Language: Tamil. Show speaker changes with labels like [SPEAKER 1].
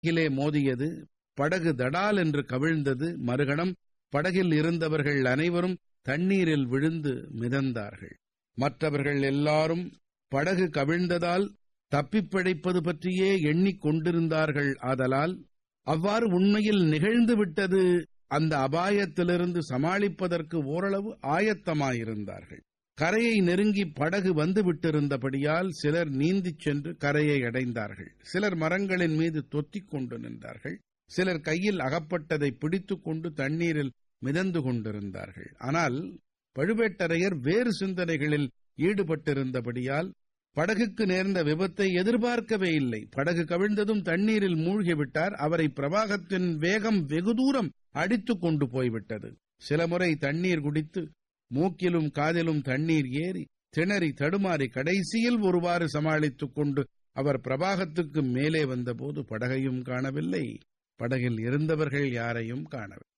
[SPEAKER 1] படகிலே மோதியது படகு தடால் என்று கவிழ்ந்தது மறுகணம் படகில் இருந்தவர்கள் அனைவரும் தண்ணீரில் விழுந்து மிதந்தார்கள் மற்றவர்கள் எல்லாரும் படகு கவிழ்ந்ததால் தப்பிப் பிழைப்பது பற்றியே எண்ணிக் கொண்டிருந்தார்கள் ஆதலால் அவ்வாறு உண்மையில் நிகழ்ந்து விட்டது அந்த அபாயத்திலிருந்து சமாளிப்பதற்கு ஓரளவு ஆயத்தமாயிருந்தார்கள் கரையை நெருங்கி படகு வந்து விட்டிருந்தபடியால் சிலர் நீந்திச் சென்று கரையை அடைந்தார்கள் சிலர் மரங்களின் மீது தொத்திக் கொண்டு நின்றார்கள் சிலர் கையில் அகப்பட்டதை பிடித்துக் கொண்டு தண்ணீரில் மிதந்து கொண்டிருந்தார்கள் ஆனால் பழுவேட்டரையர் வேறு சிந்தனைகளில் ஈடுபட்டிருந்தபடியால் படகுக்கு நேர்ந்த விபத்தை எதிர்பார்க்கவே இல்லை படகு கவிழ்ந்ததும் தண்ணீரில் மூழ்கிவிட்டார் அவரை பிரவாகத்தின் வேகம் வெகு தூரம் அடித்துக் கொண்டு போய்விட்டது சில முறை தண்ணீர் குடித்து மூக்கிலும் காதிலும் தண்ணீர் ஏறி திணறி தடுமாறி கடைசியில் ஒருவாறு சமாளித்துக் கொண்டு அவர் பிரபாகத்துக்கு மேலே வந்தபோது படகையும் காணவில்லை படகில் இருந்தவர்கள் யாரையும் காணவில்லை